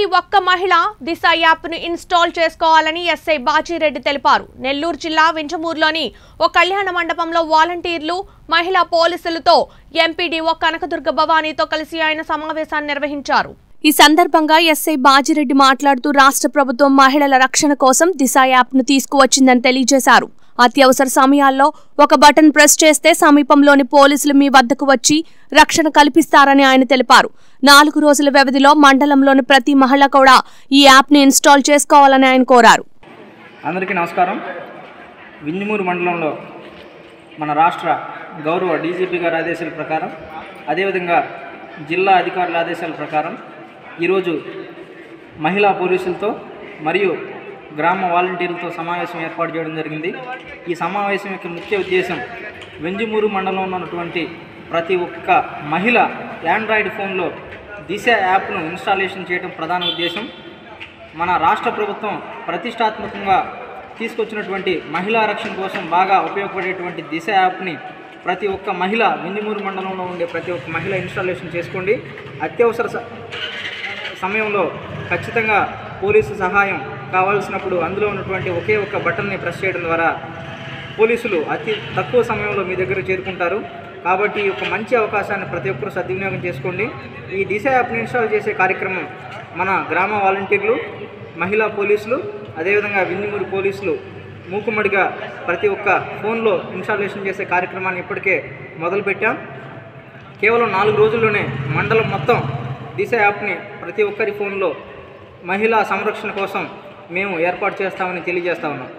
ఒక్క మహిళ దిశ యాప్ను ఇన్స్టాల్ చేసుకోవాలని ఎస్ఐ బాచిరెడ్డి తెలిపారు నెల్లూరు జిల్లా వింజమూరులోని ఓ కళ్యాణ మండపంలో వాలంటీర్లు మహిళా పోలీసులతో ఎంపీడీఓ కనకదుర్గ భవానీతో కలిసి ఆయన సమావేశాన్ని నిర్వహించారు ఈ సందర్భంగా ఎస్ఐ బాజిరెడ్డి మాట్లాడుతూ రాష్ట్ర ప్రభుత్వం మహిళల రక్షణ కోసం దిశ యాప్ను తీసుకువచ్చిందని తెలియజేశారు అత్యవసర సమయాల్లో ఒక బటన్ ప్రెస్ చేస్తే సమీపంలోని పోలీసులు మీ వద్దకు వచ్చి రక్షణ కల్పిస్తారని ఆయన తెలిపారు నాలుగు రోజుల వ్యవధిలో మండలంలోని ప్రతి మహిళ కూడా ఈ యాప్ని ఇన్స్టాల్ చేసుకోవాలని ఆయన కోరారు అందరికీ నమస్కారం వింజమూరు మండలంలో మన రాష్ట్ర గౌరవ డీజీపీ గారి ఆదేశాల ప్రకారం అదేవిధంగా జిల్లా అధికారుల ఆదేశాల ప్రకారం ఈరోజు మహిళా పోలీసులతో మరియు గ్రామ వాలంటీర్లతో సమావేశం ఏర్పాటు చేయడం జరిగింది ఈ సమావేశం యొక్క ముఖ్య ఉద్దేశం వెంజమూరు మండలంలో ఉన్నటువంటి ప్రతి ఒక్క మహిళ ఆండ్రాయిడ్ ఫోన్లో దిశ యాప్ను ఇన్స్టాలేషన్ చేయడం ప్రధాన ఉద్దేశం మన రాష్ట్ర ప్రభుత్వం ప్రతిష్టాత్మకంగా తీసుకొచ్చినటువంటి మహిళా రక్షణ కోసం బాగా ఉపయోగపడేటువంటి దిశ యాప్ని ప్రతి ఒక్క మహిళ వింజమూరు మండలంలో ఉండే ప్రతి ఒక్క మహిళ ఇన్స్టాలేషన్ చేసుకోండి అత్యవసర స- సమయంలో ఖచ్చితంగా పోలీసు సహాయం కావాల్సినప్పుడు అందులో ఉన్నటువంటి ఒకే ఒక్క బటన్ని ప్రెస్ చేయడం ద్వారా పోలీసులు అతి తక్కువ సమయంలో మీ దగ్గర చేరుకుంటారు కాబట్టి ఈ యొక్క మంచి అవకాశాన్ని ప్రతి ఒక్కరూ సద్వినియోగం చేసుకోండి ఈ దిశ యాప్ని ఇన్స్టాల్ చేసే కార్యక్రమం మన గ్రామ వాలంటీర్లు మహిళా పోలీసులు అదేవిధంగా వింజమూరు పోలీసులు మూకుమ్మడిగా ప్రతి ఒక్క ఫోన్లో ఇన్స్టాలేషన్ చేసే కార్యక్రమాన్ని ఇప్పటికే మొదలుపెట్టాం కేవలం నాలుగు రోజుల్లోనే మండలం మొత్తం దిశ యాప్ని ప్రతి ఒక్కరి ఫోన్లో మహిళా సంరక్షణ కోసం మేము ఏర్పాటు చేస్తామని తెలియజేస్తా ఉన్నాం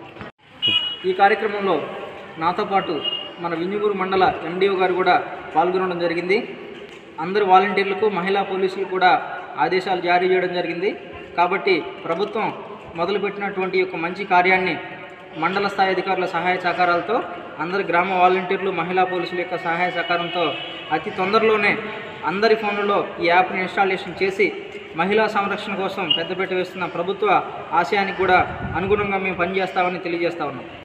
ఈ కార్యక్రమంలో నాతో పాటు మన వింజమూరు మండల ఎండిఓ గారు కూడా పాల్గొనడం జరిగింది అందరు వాలంటీర్లకు మహిళా పోలీసులు కూడా ఆదేశాలు జారీ చేయడం జరిగింది కాబట్టి ప్రభుత్వం మొదలుపెట్టినటువంటి ఈ యొక్క మంచి కార్యాన్ని మండల స్థాయి అధికారుల సహాయ సహకారాలతో అందరి గ్రామ వాలంటీర్లు మహిళా పోలీసుల యొక్క సహాయ సహకారంతో అతి తొందరలోనే అందరి ఫోన్లలో ఈ యాప్ని ఇన్స్టాలేషన్ చేసి మహిళా సంరక్షణ కోసం పెద్దపీట వేస్తున్న ప్రభుత్వ ఆశయానికి కూడా అనుగుణంగా మేము పనిచేస్తామని తెలియజేస్తా ఉన్నాం